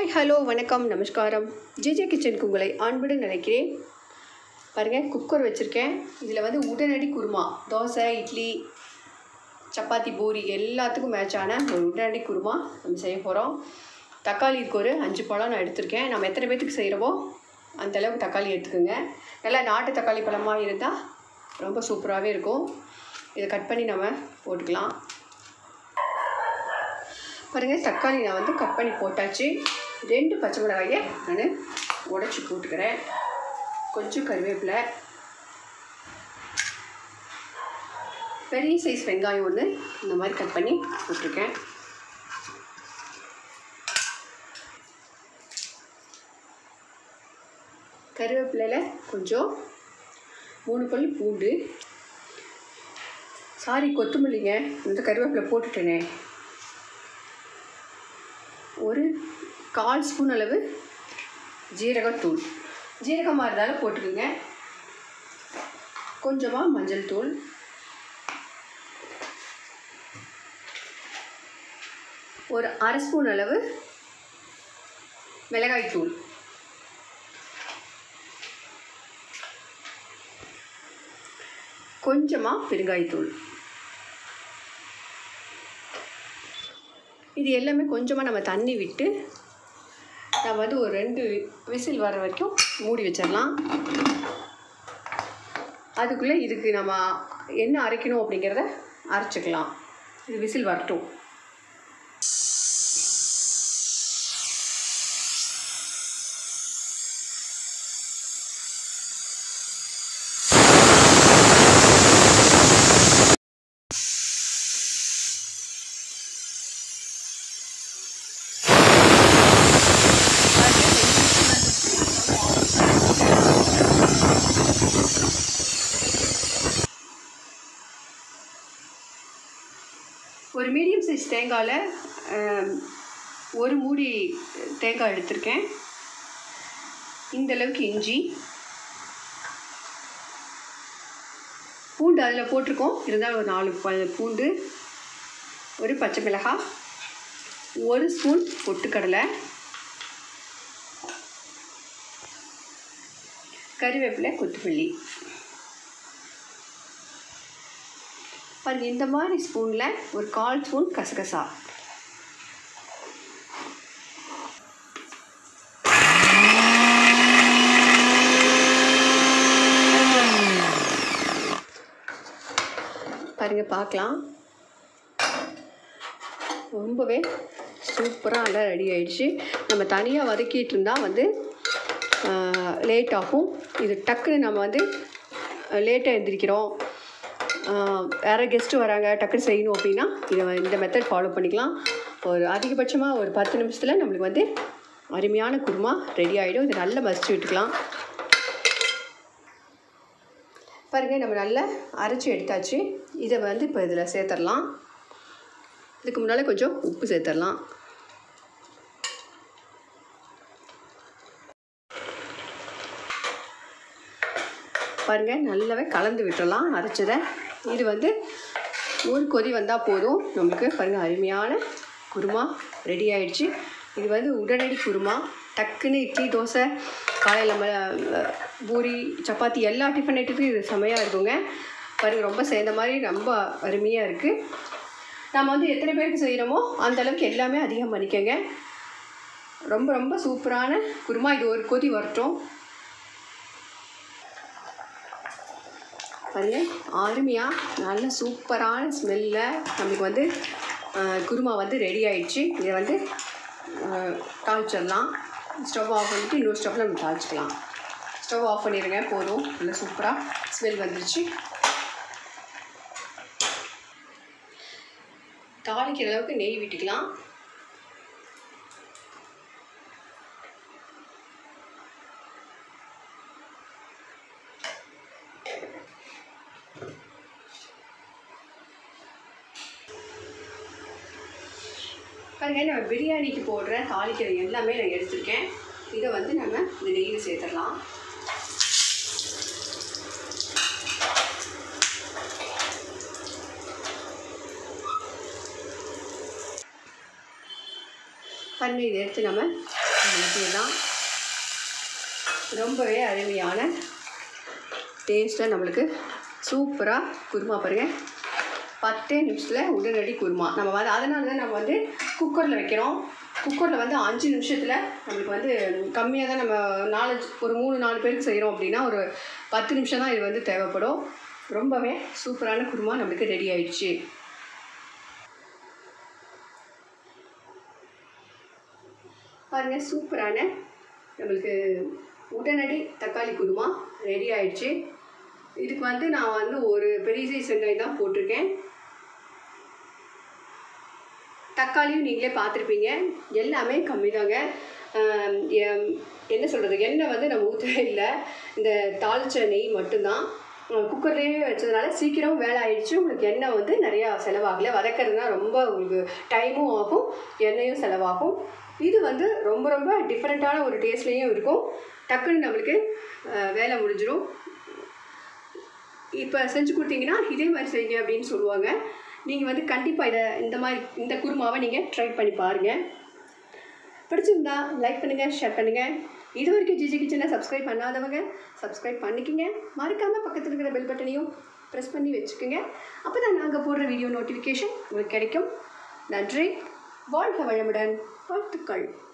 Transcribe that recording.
hi hello வணக்கம் நமஸ்காரம் JJ கிச்சனுக்கு உங்களை அன்புடன் நினைக்கிறேன் பாருங்கள் குக்கர் வச்சுருக்கேன் இதில் வந்து உடனடி குருமா தோசை இட்லி சப்பாத்தி பூரி எல்லாத்துக்கும் மேட்சான ஒரு உடனடி குருமா நம்ம செய்ய போகிறோம் தக்காளி இதுக்கு ஒரு அஞ்சு பழம் நான் எடுத்திருக்கேன் நம்ம எத்தனை பேர்த்துக்கு செய்கிறோமோ அந்த அளவுக்கு தக்காளி எடுத்துக்கோங்க நல்லா நாட்டு தக்காளி பழமாக இருந்தால் ரொம்ப சூப்பராகவே இருக்கும் இதை கட் பண்ணி நம்ம போட்டுக்கலாம் பாருங்கள் தக்காளி நான் வந்து கட் பண்ணி போட்டாச்சு ரெண்டு பச்சை மிளகாயை நான் உடச்சி போட்டுக்கிறேன் கொஞ்சம் கருவேப்பிலை பெரிய சைஸ் வெங்காயம் ஒன்று இந்த மாதிரி கட் பண்ணி போட்டிருக்கேன் கருவேப்பிலையில் கொஞ்சம் மூணு பல் பூண்டு சாரி கொத்தமல்லிங்க இந்த கருவேப்பிலை போட்டுட்டேனே ஒரு கால் ஸ்பூன் அளவு ஜீரகத்தூள் ஜீரகமாக இருந்தாலும் போட்டுக்கோங்க கொஞ்சமாக மஞ்சள் தூள் ஒரு அரை ஸ்பூன் அளவு மிளகாய் தூள் கொஞ்சமாக பெருங்காயத்தூள் இது எல்லாமே கொஞ்சமாக நம்ம தண்ணி விட்டு நம்ம வந்து ஒரு ரெண்டு விசில் வர வரைக்கும் மூடி வச்சிடலாம் அதுக்குள்ளே இதுக்கு நம்ம என்ன அரைக்கணும் அப்படிங்கிறத அரைச்சிக்கலாம் இது விசில் வரட்டும் ஒரு மீடியம் சைஸ் தேங்காயில் ஒரு மூடி தேங்காய் எடுத்திருக்கேன் இந்த அளவுக்கு இஞ்சி பூண்டு அதில் போட்டிருக்கோம் இருந்தாலும் ஒரு நாலு ப பூண்டு ஒரு பச்சை மிளகாய் ஒரு ஸ்பூன் பொட்டுக்கடலை கறிவேப்பிலை கொத்தமல்லி பாருங்க இந்த மாதிரி ஸ்பூனில் ஒரு கால் ஸ்பூன் கசகசா பாருங்க பார்க்கலாம் ரொம்பவே சூப்பராக நல்லா ரெடி ஆயிடுச்சு நம்ம தனியாக வதக்கிட்டு இருந்தால் வந்து லேட் ஆகும் இது டக்குன்னு நம்ம வந்து லேட்டாக எழுந்திரிக்கிறோம் வேறு கெஸ்ட்டு வராங்க டக்குன்னு செய்யணும் அப்படின்னா இதை இந்த மெத்தட் ஃபாலோ பண்ணிக்கலாம் ஒரு அதிகபட்சமாக ஒரு பத்து நிமிஷத்தில் நம்மளுக்கு வந்து அருமையான குருமா ரெடி ஆகிடும் இதை நல்லா மசிச்சு விட்டுக்கலாம் பாருங்கள் நம்ம நல்லா அரைச்சி எடுத்தாச்சு இதை வந்து இப்போ இதில் சேர்த்துடலாம் இதுக்கு முன்னால் கொஞ்சம் உப்பு சேர்த்துடலாம் பாருங்கள் நல்லாவே கலந்து விட்டுறலாம் அரைச்சதை இது வந்து ஒரு கொதி வந்தால் போதும் நம்மளுக்கு பாருங்கள் அருமையான குருமா ரெடி ஆயிடுச்சு இது வந்து உடனடி குருமா டக்குன்னு இட்லி தோசை காலையில் ம பூரி சப்பாத்தி எல்லா டிஃபன் ஐட்டத்துக்கும் இது செமையாக இருக்குங்க பாருங்கள் ரொம்ப சேர்ந்த மாதிரி ரொம்ப அருமையாக இருக்குது நம்ம வந்து எத்தனை பேருக்கு செய்கிறோமோ அந்த அளவுக்கு எல்லாமே அதிகம் பண்ணிக்கோங்க ரொம்ப ரொம்ப சூப்பரான குருமா இது ஒரு கொதி வரட்டும் பாருங்க அருமையாக நல்ல சூப்பரான ஸ்மெல்லில் நம்மளுக்கு வந்து குருமா வந்து ரெடி ஆயிடுச்சு இதை வந்து தாளிச்சிடலாம் ஸ்டவ் ஆஃப் பண்ணிவிட்டு இன்னொரு ஸ்டவ்வில் நம்ம தாளிச்சிக்கலாம் ஸ்டவ் ஆஃப் பண்ணிடுங்க போதும் நல்லா சூப்பராக ஸ்மெல் வந்துருச்சு தாளிக்கிற அளவுக்கு நெய் விட்டுக்கலாம் பாருங்க நம்ம பிரியாணிக்கு போடுற தாளிக்கிற எல்லாமே நான் எடுத்திருக்கேன் இதை வந்து நம்ம இந்த நெய்யில் சேர்த்துடலாம் பாருங்க இதை எடுத்து நம்ம ஊற்றிடலாம் ரொம்பவே அருமையான டேஸ்ட்டாக நம்மளுக்கு சூப்பராக குருமா பாருங்கள் பத்தே நிமிஷத்தில் உடனடி குருமா நம்ம வந்து அதனால தான் நம்ம வந்து குக்கரில் வைக்கிறோம் குக்கரில் வந்து அஞ்சு நிமிஷத்தில் நம்மளுக்கு வந்து கம்மியாக தான் நம்ம நாலஞ்சு ஒரு மூணு நாலு பேருக்கு செய்கிறோம் அப்படின்னா ஒரு பத்து நிமிஷம் தான் இது வந்து தேவைப்படும் ரொம்பவே சூப்பரான குருமா நம்மளுக்கு ரெடி ஆயிடுச்சு பாருங்கள் சூப்பரான நம்மளுக்கு உடனடி தக்காளி குருமா ரெடி ஆயிடுச்சு இதுக்கு வந்து நான் வந்து ஒரு பெரிய சைஸ் வெங்காயம் தான் போட்டிருக்கேன் தக்காளியும் நீங்களே பார்த்துருப்பீங்க எல்லாமே கம்மி தாங்க என்ன சொல்கிறது எண்ணெய் வந்து நம்ம ஊற்றவே இல்லை இந்த தாளிச்ச நெய் மட்டும்தான் குக்கர்லேயே வச்சதுனால சீக்கிரம் வேலை ஆயிடுச்சு உங்களுக்கு எண்ணெய் வந்து நிறையா செலவாகலை வதக்கிறதுனா ரொம்ப உங்களுக்கு டைமும் ஆகும் எண்ணெயும் செலவாகும் இது வந்து ரொம்ப ரொம்ப டிஃப்ரெண்ட்டான ஒரு டேஸ்ட்லேயும் இருக்கும் டக்குன்னு நம்மளுக்கு அஹ், வேலை முடிஞ்சிடும் இப்போ செஞ்சு கொடுத்தீங்கன்னா இதே மாதிரி செய்யுங்க அப்படின்னு சொல்லுவாங்க நீங்கள் வந்து கண்டிப்பாக இதை இந்த மாதிரி இந்த குருமாவை நீங்கள் ட்ரை பண்ணி பாருங்கள் பிடிச்சிருந்தா லைக் பண்ணுங்கள் ஷேர் பண்ணுங்கள் இது வரைக்கும் ஜிஜி கிச்சனை சப்ஸ்கிரைப் பண்ணாதவங்க சப்ஸ்கிரைப் பண்ணிக்கங்க மறக்காமல் பக்கத்தில் இருக்கிற பெல் பட்டனையும் ப்ரெஸ் பண்ணி வச்சுக்கோங்க அப்போ தான் நாங்கள் போடுற வீடியோ நோட்டிஃபிகேஷன் உங்களுக்கு கிடைக்கும் நன்றி வாழ்க வளமுடன் வாழ்த்துக்கள்